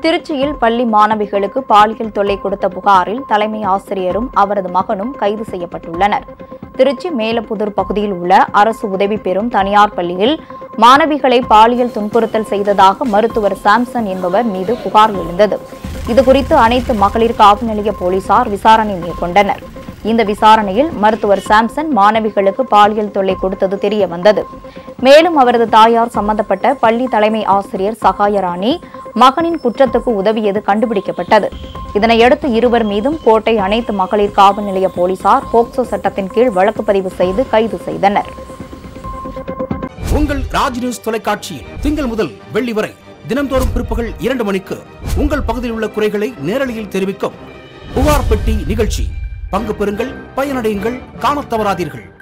திருச்சியில் பள்ளி மாணவிகளுக்கு பாலியல் தொல்லை கொடுத்த புகாரில் தலைமை ஆசிரியரும் அவரது மகனும் கைது செய்யப்பட்டுள்ளனர் திருச்சி மேலப்புதூர் பகுதியில் உள்ள அரசு உதவி பெறும் தனியார் பள்ளியில் மாணவிகளை பாலியல் துன்புறுத்தல் செய்ததாக மருத்துவர் சாம்சன் என்பவர் மீது புகார் எழுந்தது இதுகுறித்து அனைத்து மகளிர் காவல் நிலைய போலீசார் விசாரணை மேற்கொண்டனர் இந்த விசாரணையில் மருத்துவர் சாம்சன் மாணவிகளுக்கு பாலியல் தொல்லை கொடுத்தது தெரிய வந்தது மேலும் அவரது தாயார் சம்பந்தப்பட்ட பள்ளி தலைமை ஆசிரியர் சகாயராணி மகனின் குற்றத்துக்கு உதவியது கண்டுபிடிக்கப்பட்டது இதனையடுத்து இருவர் மீதும் கோட்டை அனைத்து மகளிர் காவல் நிலைய போலீசார் போக்சோ சட்டத்தின் கீழ் வழக்கு பதிவு செய்து கைது செய்தனர் உங்கள் ராஜ் நியூஸ் தொலைக்காட்சியில் திங்கள் முதல் வெள்ளி வரை தினம்தோறும் பிற்பகல் இரண்டு மணிக்கு உங்கள் பகுதியில் உள்ள குறைகளை நேரலையில் தெரிவிக்கும் புகார் பெட்டி நிகழ்ச்சி பங்கு பெறுங்கள் பயனடையுங்கள் காணத் தவறாதீர்கள்